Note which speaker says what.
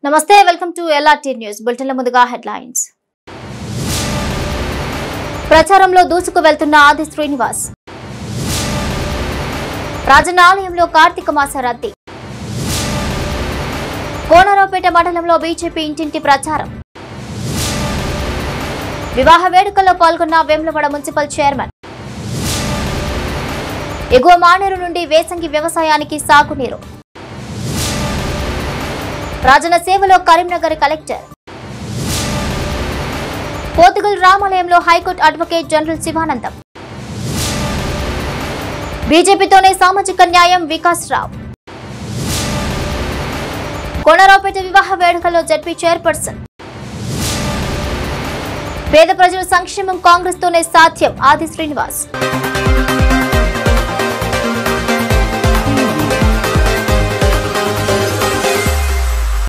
Speaker 1: నమస్తే welcome to LRT news బులెటిన్ల ముందుగా హెడ్లైన్స్ ప్రచారంలో దూసుకు వెళ్తున్న ఆది శ్రీనివాస్ రాజన్న ఆలయంలో కార్తీక మాస రద్దీ కోనరావుపేట మండలంలో బీజేపీ ఇంటింటి ప్రచారం వివాహ వేడుకల్లో పాల్గొన్న వేములవాడ మున్సిపల్ చైర్మన్ ఎగువ మానేరు నుండి వేసంగి వ్యవసాయానికి సాగునీరు రాజన్న సేవలో కరీంనగర్ కలెక్టర్ పోతుగల్ రామాలయంలో హైకోర్టు అడ్వకేట్ జనరల్ శివానందం బీజేపీతోనే సామాజిక న్యాయం వికాస్ రావు కోనరావుపేట వివాహ వేడుకల్లో జడ్పీ చైర్పర్సన్ పేద ప్రజల సంక్షేమం కాంగ్రెస్ తోనే సాధ్యం ఆది శ్రీనివాస్